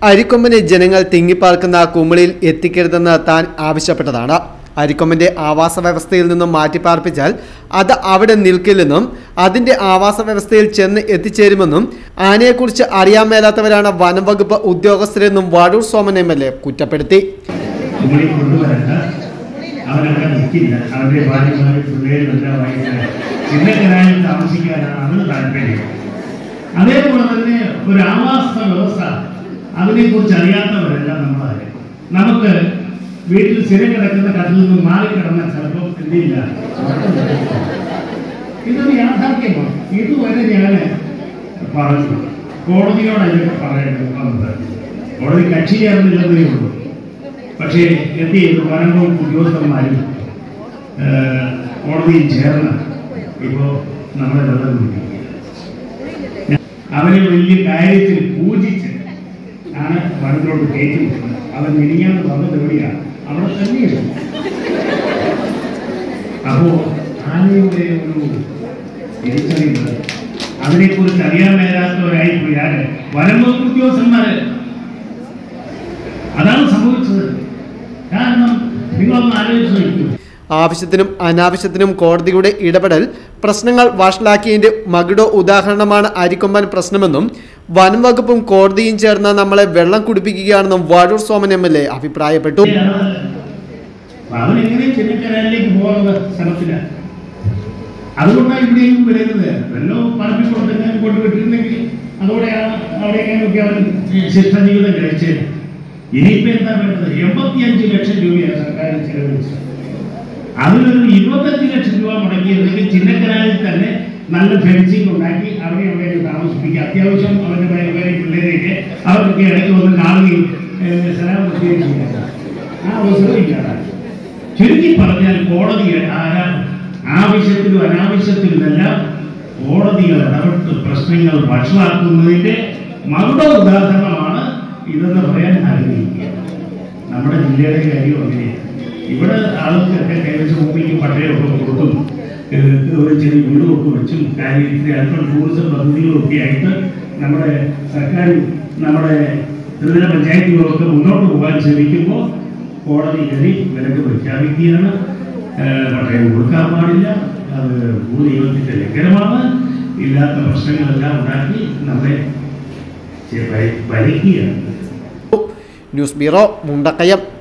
അരിക്കൊമ്പനെ ജനങ്ങൾ തിങ്ങിപ്പാർക്കുന്ന കുമിളിയിൽ എത്തിക്കരുതെന്ന് താൻ ആവശ്യപ്പെട്ടതാണ് അരിക്കൊമ്പന്റെ ആവാസ വ്യവസ്ഥയിൽ നിന്നും മാറ്റിപ്പാർപ്പിച്ചാൽ അത് അവിടെ നിൽക്കില്ലെന്നും അതിന്റെ ആവാസ വ്യവസ്ഥയിൽ ചെന്ന് എത്തിച്ചേരുമെന്നും ആനയെക്കുറിച്ച് അറിയാൻ മേലാത്തവരാണ് വനം വകുപ്പ് ഉദ്യോഗസ്ഥരെന്നും Vazhoor Soman M L A കുറ്റപ്പെടുത്തി കുമളി കൊണ്ടുവരണ്ട അവനവിടെ നിൽക്കില്ല അവന്റെ ഭാര്യമാര് പിള്ളേരെല്ലാം വായിക്കാൻ ചിന്നക്കരായിൽ താമസിക്കാനാണ് അവന് താല്പര്യം അതേപോലെ തന്നെ ഒരു ആവാസ വ്യവസ്ഥ അതിനെക്കുറിച്ച് അറിയാത്തവരെല്ലാം നമ്മളറിയാം നമുക്ക് വീട്ടിൽ സ്ഥിരം കിടക്കുന്ന കഥയിൽ നിന്ന് മാറിക്കിടന്ന ചിലപ്പോൾ എന്തില്ല ഇതൊരു യാഥാർത്ഥ്യമാണ് ഇതുവരെ ഞാൻ പറഞ്ഞു കോടതിയോട് അതിനൊക്കെ പറയേണ്ടത് വന്നത് കോടതി കക്ഷി ചേർന്നില്ലെന്നേ ഉള്ളൂ പക്ഷേ എന്ത് ചെയ്തു വനവും ഉദ്യോഗസ്ഥന്മാരും ഏഹ്, കോടതിയിൽ ചേർന്ന് ഇപ്പോൾ നമ്മളെ നിലനിർത്തിയിരിക്കുകയാണ് അവനെ വലിയ കാര്യത്തിൽ പൂജിച്ച് ആണ് വനത്തിലോട്ട് കയറ്റി വിടുന്നത് അവൻ മിനിഞ്ഞാന്ന് വന്നത് എവിടെയാണ് അവിടെ തന്നെയാണ് അപ്പോ ആനയുടെ ഒരു തിരിച്ചറിയുന്നത് അതിനെക്കുറിച്ച് അറിയാൻ മേലാത്തവരായി പോയി ആര് വനം വകുപ്പ് ഉദ്യോഗസ്ഥന്മാര് അതാണ് സംഭവിച്ചത് കാരണം നിങ്ങളൊന്ന് ആലോചിച്ച് നോക്കൂ ആവശ്യത്തിനും അനാവശ്യത്തിനും കോടതിയുടെ ഇടപെടൽ പ്രശ്നങ്ങൾ വഷളാക്കിയതിന്റെ മകിടോ ഉദാഹരണമാണ് അരിക്കൊമ്പൻ പ്രശ്നമെന്നും വനം വകുപ്പും കോടതിയും ചേർന്ന് നമ്മളെ വെള്ളം കുടിപ്പിക്കുകയാണെന്നും Vazhoor Soman M L A അഭിപ്രായപ്പെട്ടു അപ്പൊ അവൻ എങ്ങനെ ചെന്നക്കരയിലേക്ക് പോകാനുള്ള സ്ഥലത്തില്ല അതുകൊണ്ടാണ് ഇവിടെയും വരുന്നത് വല്ലോ പറമ്പിൽ കൊടുത്തെങ്കിലും കൊണ്ട് വിട്ടിരുന്നെങ്കിൽ അതോടെയാണ് അവിടെയൊക്കെ അവൻ ശിഷ്ടജീവിതം കഴിച്ചത് ഇനിയിപ്പോ എന്താ വേണ്ടത് എൺപത്തിയഞ്ച് ലക്ഷം രൂപയാണ് സർക്കാർ ചെലവഴിച്ചത് അതിലൊരു ഇരുപത്തഞ്ച് ലക്ഷം രൂപ മുടക്കിയിരുന്നെങ്കിൽ ചിന്നക്കനാലിൽ തന്നെ നല്ല ഫെൻസിങ് ഉണ്ടാക്കി അവിടെ അവിടെ താമസിപ്പിക്കുക അത്യാവശ്യം അവരുടെ പേരെ പിള്ളേരെയൊക്കെ അവർക്കൊക്കെ ഇടയ്ക്ക് വന്ന് കാണുകയും ഏഹ്, സലാം കൊടുക്കുകയും ചെയ്യുക ആ അവസരം ഇല്ലാതാണ് ചുരുക്കി പറഞ്ഞാൽ കോടതി ആരാ ആവശ്യത്തിലും അനാവശ്യത്തിലുമെല്ലാം കോടതികൾ ഇടപെട്ട് പ്രശ്നങ്ങൾ വഷളാക്കുന്നതിന്റെ മകുട ഉദാഹരണമാണ് ഇതെന്ന് പറയാൻ ആഗ്രഹിക്കുകയാണ് നമ്മുടെ ജില്ലയുടെ കാര്യം അങ്ങനെയാണ് ഇവിടെ ആളുകൾക്കൊക്കെ കൈവച്ച് ഭൂമിക്ക് പട്ടയമൊക്കെ കൊടുത്തും ഏഹ് ഒരു ചെറിയ വീടുമൊക്കെ വെച്ചും കാര്യത്തിൽ അല്പം ടൂറിസം പദ്ധതികളും ഒക്കെ ആയിട്ട് നമ്മുടെ സർക്കാർ നമ്മുടെ ത്രിതല പഞ്ചായത്തുകളൊക്കെ മുന്നോട്ട് പോകാൻ ശ്രമിക്കുമ്പോൾ കോടതി കയറി വിലക്ക് പ്രഖ്യാപിക്കുകയാണ് ഏഹ് പട്ടയം കൊടുക്കാൻ പാടില്ല അത് ഭൂനിയമത്തിന്റെ ലംഘനമാണ് ഇല്ലാത്ത പ്രശ്നങ്ങളെല്ലാം ഉണ്ടാക്കി നമ്മളെ ചെ- ഭരി- ഭരിക്കുകയാണ് ന്യൂസ് ബ്യൂറോ മുണ്ടക്കയം